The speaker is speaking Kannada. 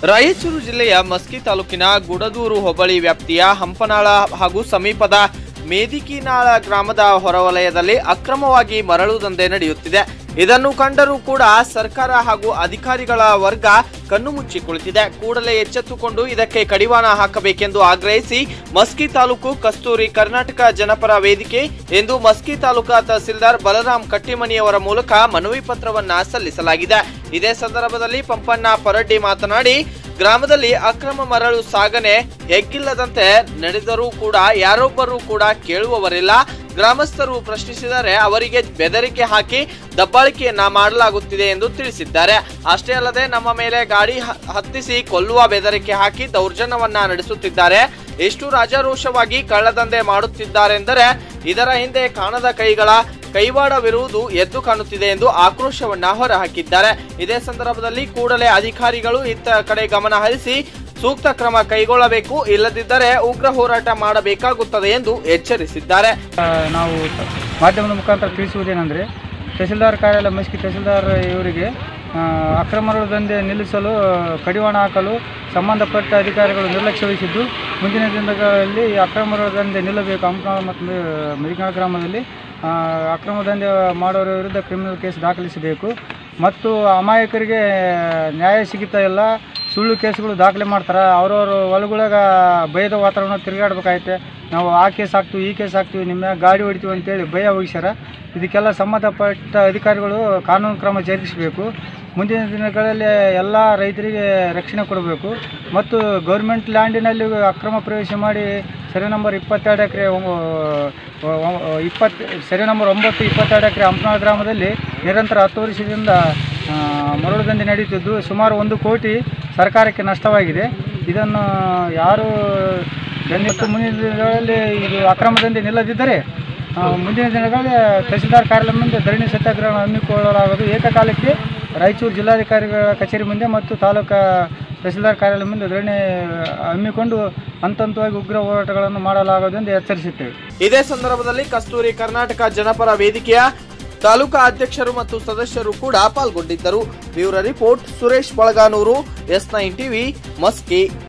ರಾಯಚೂರು ಜಿಲ್ಲೆಯ ಮಸ್ಕಿ ತಾಲೂಕಿನ ಗುಡದೂರು ಹೋಬಳಿ ವ್ಯಾಪ್ತಿಯ ಹಂಪನಾಳ ಹಾಗೂ ಸಮೀಪದ ಮೇದಿಕಿನಾಳ ಗ್ರಾಮದ ಹೊರವಲಯದಲ್ಲಿ ಅಕ್ರಮವಾಗಿ ಮರಳು ದಂಧೆ ನಡೆಯುತ್ತಿದೆ ಇದನ್ನು ಕಂಡರೂ ಕೂಡ ಸರ್ಕಾರ ಹಾಗೂ ಅಧಿಕಾರಿಗಳ ವರ್ಗ ಕಣ್ಣು ಮುಚ್ಚಿ ಕುಳಿತಿದೆ ಕೂಡಲೇ ಎಚ್ಚೆತ್ತುಕೊಂಡು ಇದಕ್ಕೆ ಕಡಿವಾಣ ಹಾಕಬೇಕೆಂದು ಆಗ್ರಹಿಸಿ ಮಸ್ಕಿ ತಾಲೂಕು ಕಸ್ತೂರಿ ಕರ್ನಾಟಕ ಜನಪರ ವೇದಿಕೆ ಎಂದು ಮಸ್ಕಿ ತಾಲೂಕಾ ತಹಸೀಲ್ದಾರ್ ಬಲರಾಮ್ ಕಟ್ಟಿಮನಿಯವರ ಮೂಲಕ ಮನವಿ ಪತ್ರವನ್ನ ಸಲ್ಲಿಸಲಾಗಿದೆ ಇದೇ ಸಂದರ್ಭದಲ್ಲಿ ಪಂಪಣ್ಣ ಪರಡ್ಡಿ ಮಾತನಾಡಿ ಗ್ರಾಮದಲ್ಲಿ ಅಕ್ರಮ ಮರಳು ಸಾಗಣೆ ಎಗ್ಗಿಲ್ಲದಂತೆ ನಡೆದರೂ ಕೂಡ ಯಾರೊಬ್ಬರೂ ಕೂಡ ಕೇಳುವವರಿಲ್ಲ ಗ್ರಾಮಸ್ಥರು ಪ್ರಶ್ನಿಸಿದರೆ ಅವರಿಗೆ ಬೆದರಿಕೆ ಹಾಕಿ ದಬ್ಬಾಳಿಕೆಯನ್ನ ಮಾಡಲಾಗುತ್ತಿದೆ ಎಂದು ತಿಳಿಸಿದ್ದಾರೆ ಅಷ್ಟೇ ಅಲ್ಲದೆ ನಮ್ಮ ಮೇಲೆ ಗಾಡಿ ಹ- ಹತ್ತಿಸಿ ಕೊಲ್ಲುವ ಬೆದರಿಕೆ ಹಾಕಿ ದೌರ್ಜನ್ಯವನ್ನ ನಡೆಸುತ್ತಿದ್ದಾರೆ ಎಷ್ಟು ರಾಜಾರೋಷವಾಗಿ ಕಳ್ಳದಂಧೆ ಮಾಡುತ್ತಿದ್ದಾರೆಂದರೆ ಇದರ ಹಿಂದೆ ಕಾಣದ ಕೈಗಳ ಕೈವಾಡವಿರುವುದು ಎದ್ದು ಕಾಣುತ್ತಿದೆ ಎಂದು ಆಕ್ರೋಶವನ್ನ ಹೊರಹಾಕಿದ್ದಾರೆ ಇದೇ ಸಂದರ್ಭದಲ್ಲಿ ಕೂಡಲೇ ಅಧಿಕಾರಿಗಳು ಇತ್ತ ಕಡೆ ಗಮನ ಹರಿಸಿ ಸೂಕ್ತ ಕ್ರಮ ಕೈಗೊಳ್ಳಬೇಕು ಇಲ್ಲದಿದ್ದರೆ ಉಗ್ರ ಹೋರಾಟ ಮಾಡಬೇಕಾಗುತ್ತದೆ ಎಂದು ಎಚ್ಚರಿಸಿದ್ದಾರೆ ಆ, ನಾವು ತ- ಮಾಧ್ಯಮದ ಮುಖಾಂತರ ತಿಳಿಸುವುದೇನೆಂದರೆ ತಹಸೀಲ್ದಾರ್ ಕಾರ್ಯಾಲಯ ಮಸ್ಕಿ ತಹಸೀಲ್ದಾರ್ ಇವರಿಗೆ ಆ, ಅಕ್ರಮ ಮರಳು ದಂಧೆ ನಿಲ್ಲಿಸಲು ಕಡಿವಾಣ ಹಾಕಲು ಸಂಬಂಧಪಟ್ಟ ಅಧಿಕಾರಿಗಳು ನಿರ್ಲಕ್ಷ್ಯ ವಹಿಸಿದ್ದು ಮುಂದಿನ ದಿನಗಳಲ್ಲಿ ಈ ಅಕ್ರಮ ಮರಳು ದಂಧೆ ನಿಲ್ಲಬೇಕು ಹಂಪನಾಳ ಮತ್ತು ಮೆದಿಕಾಳ ಗ್ರಾಮದಲ್ಲಿ ಆ, ಅಕ್ರಮ ದಂಧೆ ಮಾಡೋರ ವಿರುದ್ಧ ಕ್ರಿಮಿನಲ್ ಕೇಸ್ ದಾಖಲಿಸಬೇಕು ಮತ್ತು ಅಮಾಯಕರಿಗೆ ನ್ಯಾಯ ಸಿಗುತ್ತಾ ಇಲ್ಲ ಸುಳ್ಳು ಕೇಸ್ಗಳು ದಾಖಲೆ ಮಾಡ್ತಾರೆ ಅವ್ರವ್ರ ಹೊಲಗೊಳಗ ಭಯದ ವಾತಾವರಣ ತಿರುಗಾಡ್ಬೇಕಾಯ್ತೆ ನಾವು ಆ ಕೇಸ್ ಹಾಕ್ತೀವಿ ಈ ಕೇಸ್ ಹಾಕ್ತೀವಿ ನಿಮ್ಮ ಮ್ಯಾಗ್ ಗಾಡಿ ಹೊಡಿತೀವಿ ಅಂತೇಳಿ ಭಯ ವಹಿಸ್ಯಾರ ಇದಕ್ಕೆಲ್ಲ ಸಂಬಂಧಪಟ್ಟ ಅಧಿಕಾರಿಗಳು ಕಾನೂನು ಕ್ರಮ ಜರುಗಿಸಬೇಕು ಮುಂದಿನ ದಿನಗಳಲ್ಲಿ ಎಲ್ಲ ರೈತರಿಗೆ ರಕ್ಷಣೆ ಕೊಡಬೇಕು ಮತ್ತು ಗೌರ್ಮೆಂಟ್ ಲ್ಯಾಂಡಿನಲ್ಲಿ ಅಕ್ರಮ ಪ್ರವೇಶ ಮಾಡಿ ಸರಿ ನಂಬರ್ ಇಪ್ಪತ್ತೆರಡು ಎಕರೆ ಇಪ್ಪತ್ತು ಸರಿ ನಂಬರ್ ಒಂಬತ್ತು ಇಪ್ಪತ್ತೆರಡು ಎಕರೆ ಹಂಪನಾಳ ಗ್ರಾಮದಲ್ಲಿ ನಿರಂತರ ಹತ್ತು ವರ್ಷದಿಂದ ಆ, ಮರಳು ದಂಧೆ ನಡೆಯುತ್ತಿದ್ದು ಸುಮಾರು ಒಂದು ಕೋಟಿ ಸರ್ಕಾರಕ್ಕೆ ನಷ್ಟವಾಗಿದೆ ಇದನ್ನು ಯಾರು ದಂಧೆ ಮತ್ತು ಮುಂದಿನ ದಿನಗಳಲ್ಲಿ ಇದು ಅಕ್ರಮ ದಂಧೆ ನಿಲ್ಲದಿದ್ದರೆ ಆ, ಮುಂದಿನ ದಿನಗಳಲ್ಲಿ ತಹಸೀಲ್ದಾರ್ ಕಾರ್ಯಾಲಯ ಮುಂದೆ ಧರಣಿ ಸತ್ಯಾಗ್ರಹ ಹಮ್ಮಿಕೊಳ್ಳಲಾಗುವುದು ಏಕಕಾಲಕ್ಕೆ ರಾಯಚೂರು ಜಿಲ್ಲಾಧಿಕಾರಿಗಳ ಕಚೇರಿ ಮುಂದೆ ಮತ್ತು ತಾಲೂಕಾ ತಹಸೀಲ್ದಾರ್ ಕಾರ್ಯಾಲಯ ಮುಂದೆ ಧರಣಿ ಹಮ್ಮಿಕೊಂಡು ಹಂತ ಹಂತವಾಗಿ ಉಗ್ರ ಹೋರಾಟಗಳನ್ನು ಮಾಡಲಾಗುವುದು ಎಂದು ಎಚ್ಚರಿಸುತ್ತೇವೆ ಇದೇ ಸಂದರ್ಭದಲ್ಲಿ ಕಸ್ತೂರಿ ಕರ್ನಾಟಕ ಜನಪರ ವೇದಿಕೆಯ ತಾಲೂಕಾ ಅಧ್ಯಕ್ಷರು ಮತ್ತು ಸದಸ್ಯರು ಕೂಡ ಪಾಲ್ಗೊಂಡಿದ್ದರು bureau report Suresh Balaganur S nine TV Maski